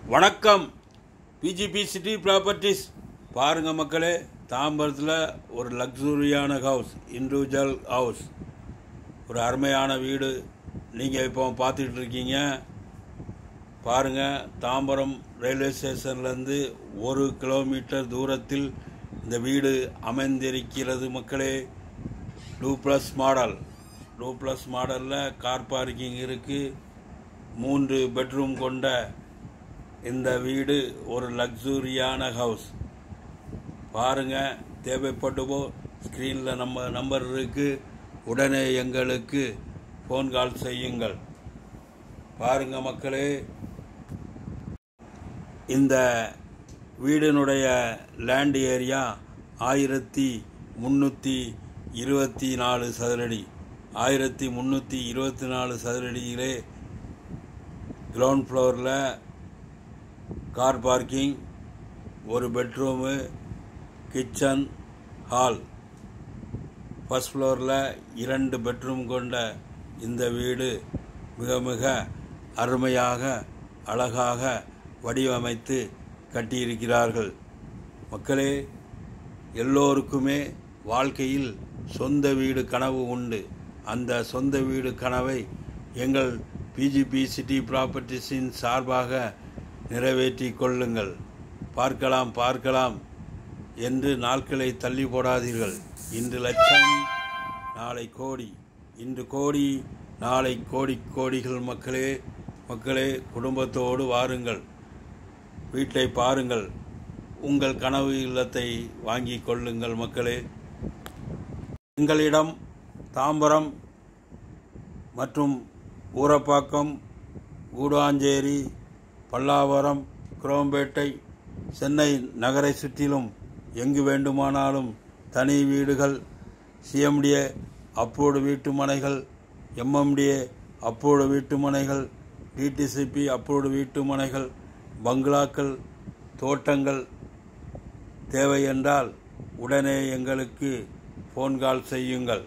வணக்கம் PGP city properties பாருங்க மக்களே தாம்பரத்தில் ஒரு லக்ஸுரியான ஹவுஸ் இண்டிவிஜுவல் ஹவுஸ் ஒரு அருமையான வீடு நீங்கள் இப்போ பார்த்துட்டு இருக்கீங்க பாருங்க தாம்பரம் ரயில்வே ஸ்டேஷன்லேருந்து ஒரு கிலோமீட்டர் தூரத்தில் இந்த வீடு அமைந்திருக்கிறது மக்களே two plus model two plus மாடலில் கார் பார்க்கிங் இருக்குது மூன்று பெட்ரூம் கொண்ட இந்த வீடு ஒரு லக்ஸூரியான ஹவுஸ் பாருங்க தேவைப்படுவோ ஸ்க்ரீனில் நம்ம நம்பர் இருக்கு உடனே எங்களுக்கு ஃபோன் கால் செய்யுங்கள் பாருங்க மக்களே இந்த வீடினுடைய லேண்ட் ஏரியா ஆயிரத்தி முந்நூற்றி இருபத்தி நாலு சதுரடி ஆயிரத்தி முந்நூற்றி இருபத்தி நாலு சதுரடியிலே கிரவுண்ட் ஃப்ளோரில் கார் பார்க்கிங் ஒரு பெட்ரூமு கிச்சன் ஹால் ஃபர்ஸ்ட் ஃப்ளோரில் இரண்டு பெட்ரூம் கொண்ட இந்த வீடு மிக மிக அருமையாக அழகாக வடிவமைத்து கட்டியிருக்கிறார்கள் மக்களே எல்லோருக்குமே வாழ்க்கையில் சொந்த வீடு கனவு உண்டு அந்த சொந்த வீடு கனவை எங்கள் பிஜிபி சிட்டி ப்ராப்பர்ட்டிஸின் சார்பாக நிறைவேற்றி கொள்ளுங்கள் பார்க்கலாம் பார்க்கலாம் என்று நாட்களை தள்ளி போடாதீர்கள் இன்று லட்சம் நாளை கோடி இன்று கோடி நாளை கோடி கோடிகள் மக்களே மக்களே குடும்பத்தோடு வாருங்கள் வீட்டை பாருங்கள் உங்கள் கனவு இல்லத்தை வாங்கி கொள்ளுங்கள் மக்களே எங்களிடம் தாம்பரம் மற்றும் ஊரப்பாக்கம் கூடாஞ்சேரி பல்லாவரம் குரோம்பேட்டை சென்னை நகரை சுற்றிலும் எங்கு வேண்டுமானாலும் தனி வீடுகள் சிஎம்டிஏ அப்போடு வீட்டு மனைகள் எம்எம்டிஏ அப்போடு வீட்டு மனைகள் டிடிசிபி அப்போடு வீட்டு மனைகள் பங்களாக்கள் தோட்டங்கள் தேவை என்றால் உடனே எங்களுக்கு ஃபோன் கால் செய்யுங்கள்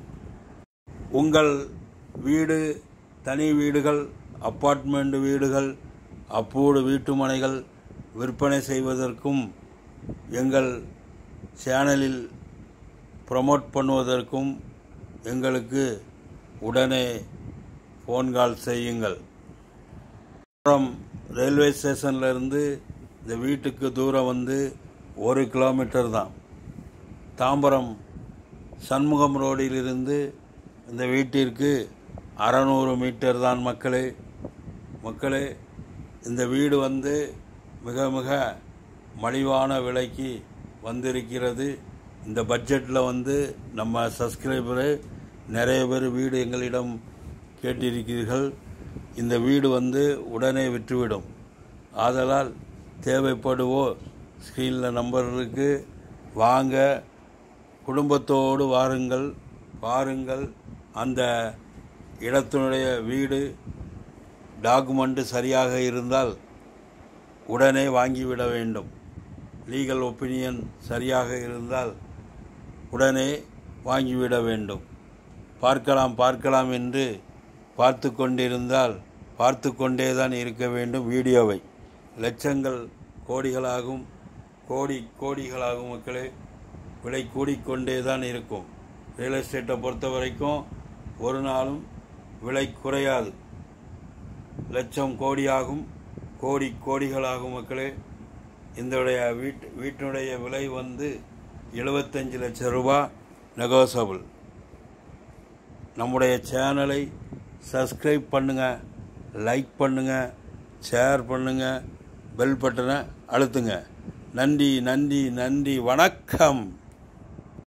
உங்கள் வீடு தனி வீடுகள் அப்பார்ட்மெண்ட் வீடுகள் அப்போடு வீட்டுமனைகள் விற்பனை செய்வதற்கும் எங்கள் சேனலில் ப்ரமோட் பண்ணுவதற்கும் எங்களுக்கு உடனே ஃபோன் கால் செய்யுங்கள் தாம்பரம் ரயில்வே ஸ்டேஷன்ல இருந்து இந்த வீட்டுக்கு தூரம் வந்து ஒரு கிலோமீட்டர் தான் தாம்பரம் சண்முகம் ரோடிலிருந்து இந்த வீட்டிற்கு அறநூறு மீட்டர் தான் மக்களே மக்களே இந்த வீடு வந்து மிக மிக மலிவான விலைக்கு வந்திருக்கிறது இந்த பட்ஜெட்டில் வந்து நம்ம சப்ஸ்கிரைபரு நிறைய பேர் வீடு எங்களிடம் கேட்டிருக்கிறீர்கள் இந்த வீடு வந்து உடனே விற்றுவிடும் ஆதலால் தேவைப்படுவோ ஸ்க்ரீனில் நம்பர் இருக்கு வாங்க குடும்பத்தோடு வாருங்கள் பாருங்கள் அந்த இடத்தினுடைய வீடு டாக்குமெண்ட்டு சரியாக இருந்தால் உடனே வாங்கிவிட வேண்டும் லீகல் ஒப்பீனியன் சரியாக இருந்தால் உடனே வாங்கிவிட வேண்டும் பார்க்கலாம் பார்க்கலாம் என்று பார்த்து கொண்டிருந்தால் பார்த்து கொண்டே தான் இருக்க வேண்டும் வீடியோவை லட்சங்கள் கோடிகளாகும் கோடி கோடிகளாகும் மக்களே விலை கூடிக்கொண்டே தான் இருக்கும் ரியல் எஸ்டேட்டை பொறுத்த வரைக்கும் ஒரு நாளும் விலை குறையாது லட்சம் கோடியாகும் கோடி கோடிகளாகும் மக்களே இதனுடைய வீட் வீட்டினுடைய விலை வந்து எழுபத்தஞ்சு லட்சம் ரூபாய் நெகோசபிள் நம்முடைய சேனலை சப்ஸ்கிரைப் பண்ணுங்கள் லைக் பண்ணுங்கள் ஷேர் பண்ணுங்கள் பெல் பட்டனை அழுத்துங்க நன்றி நன்றி நன்றி வணக்கம்